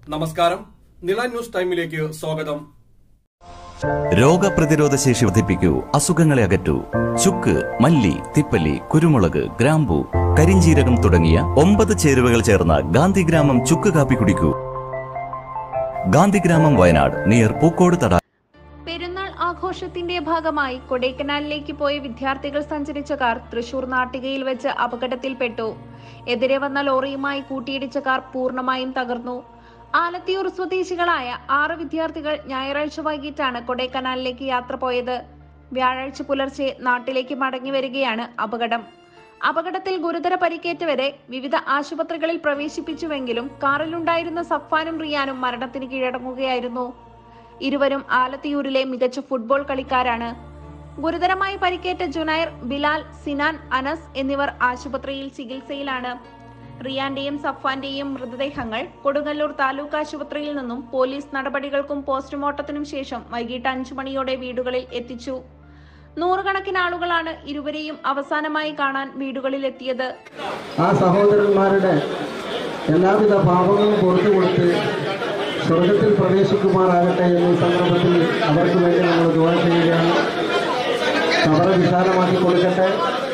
നമസ്കാരം നില ന്യൂസ് ടൈമിലേക്ക് സ്വാഗതം രോഗപ്രതിരോധ ശേഷി വർദ്ധിപ്പിക്കൂ അസുഖങ്ങളെ അകറ്റൂ ചുക്ക് മല്ലി തിപ്പല്ലി കുരുമുളക് ഗ്രാമ്പു കരിഞ്ചീരകം തുടങ്ങിയ ഒമ്പത് ചേരുവകൾ ചേർന്ന ഗാന്ധിഗ്രാമം ചുക്ക് കാപ്പി കുടിക്കൂ ഗാന്ധിഗ്രാമം വയനാട് നിയർ പൂക്കോട് തടാകം പെരുന്നാൾ ആഘോഷത്തിന്റെ ഭാഗമായി കൊടൈക്കനാലിലേക്ക് പോയ വിദ്യാർത്ഥികൾ സഞ്ചരിച്ച കാർ തൃശൂർ നാട്ടികയിൽ വെച്ച് അപകടത്തിൽപ്പെട്ടു എതിരെ വന്ന ലോറിയുമായി കൂട്ടിയിടിച്ച കാർ പൂർണ്ണമായും തകർന്നു ആലത്തിയൂർ സ്വദേശികളായ ആറ് വിദ്യാർത്ഥികൾ ഞായറാഴ്ച വൈകിട്ടാണ് കൊടൈക്കനാലിലേക്ക് യാത്ര പോയത് വ്യാഴാഴ്ച പുലർച്ചെ നാട്ടിലേക്ക് മടങ്ങി വരികയാണ് അപകടം അപകടത്തിൽ ഗുരുതര പരിക്കേറ്റവരെ വിവിധ ആശുപത്രികളിൽ പ്രവേശിപ്പിച്ചുവെങ്കിലും കാറിലുണ്ടായിരുന്ന സഫാനും റിയാനും മരണത്തിന് കീഴടങ്ങുകയായിരുന്നു ഇരുവരും ആലത്തിയൂരിലെ മികച്ച ഫുട്ബോൾ കളിക്കാരാണ് ഗുരുതരമായി പരിക്കേറ്റ ജുനൈർ ബിലാൽ സിനാൻ അനസ് എന്നിവർ ആശുപത്രിയിൽ ചികിത്സയിലാണ് റിയാന്റെയും സഫാന്റെയും മൃതദേഹങ്ങൾ കൊടുങ്ങല്ലൂർ താലൂക്ക് ആശുപത്രിയിൽ നിന്നും പോലീസ് നടപടികൾക്കും പോസ്റ്റ്മോർട്ടത്തിനും ശേഷം വൈകിട്ട് അഞ്ചു മണിയോടെ വീടുകളിൽ എത്തിച്ചു നൂറുകണക്കിന് ആളുകളാണ് ഇരുവരെയും അവസാനമായി കാണാൻ വീടുകളിൽ എത്തിയത് ആ സഹോദരന്മാരുടെ എല്ലാവിധ പാപങ്ങളും പുറത്തു കൊടുത്ത് സ്വർഗത്തിൽ പ്രവേശിക്കുമാറാകട്ടെ എന്ന ഈ സന്ദർഭത്തിൽ അവർക്ക് വേണ്ടി നമ്മൾ ദുവാ ചെയ്യുകയാണ് കവറ വിശാലമാക്കി കൊടുക്കട്ടെ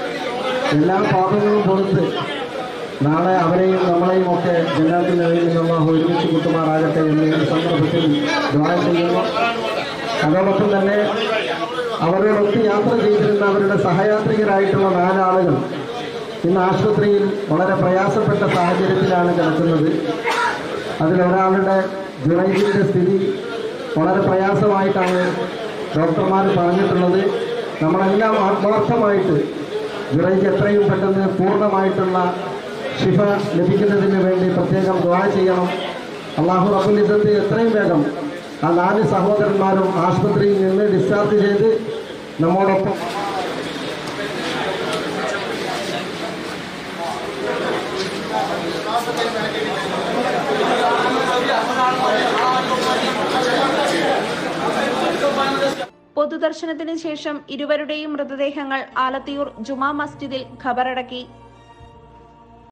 എല്ലാ പാപങ്ങളും പുറത്ത് നാളെ അവരെയും നമ്മളെയും ഒക്കെ ജന്നാത്തിൽ നിന്നുള്ള ഒരുമിച്ച് കൂട്ടുമാറാകട്ടെ എന്ന് ഈ സന്ദർഭത്തിൽ ദുവാ ചെയ്യുന്നു അതോടൊപ്പം തന്നെ അവരോടൊത്ത് യാത്ര ചെയ്തിരുന്ന അവരുടെ സഹയാത്രികരായിട്ടുള്ള നാലാളുകൾ ഇന്ന് ആശുപത്രിയിൽ വളരെ പ്രയാസപ്പെട്ട സാഹചര്യത്തിലാണ് കിടക്കുന്നത് അതിലൊരാളുടെ ജുറൈജിൻ്റെ സ്ഥിതി വളരെ പ്രയാസമായിട്ടാണ് ഡോക്ടർമാർ പറഞ്ഞിട്ടുള്ളത് നമ്മളെല്ലാം ആത്മാർത്ഥമായിട്ട് ജുറൈജ് എത്രയും പെട്ടെന്ന് പൂർണ്ണമായിട്ടുള്ള ശിഫ ലഭിക്കുന്നതിന് വേണ്ടി പ്രത്യേകം ദ്വാ ചെയ്യണം അള്ളാഹു റബുലിസത്ത് എത്രയും വേഗം ആ നാല് സഹോദരന്മാരും ആശുപത്രിയിൽ നിന്ന് ഡിസ്ചാർജ് ചെയ്ത് നമ്മോടൊപ്പം പൊതുദർശനത്തിന് ശേഷം ഇരുവരുടെയും മൃതദേഹങ്ങൾ ആലത്തിയൂർ ജുമാ മസ്ജിദിൽ ഖബറടക്കി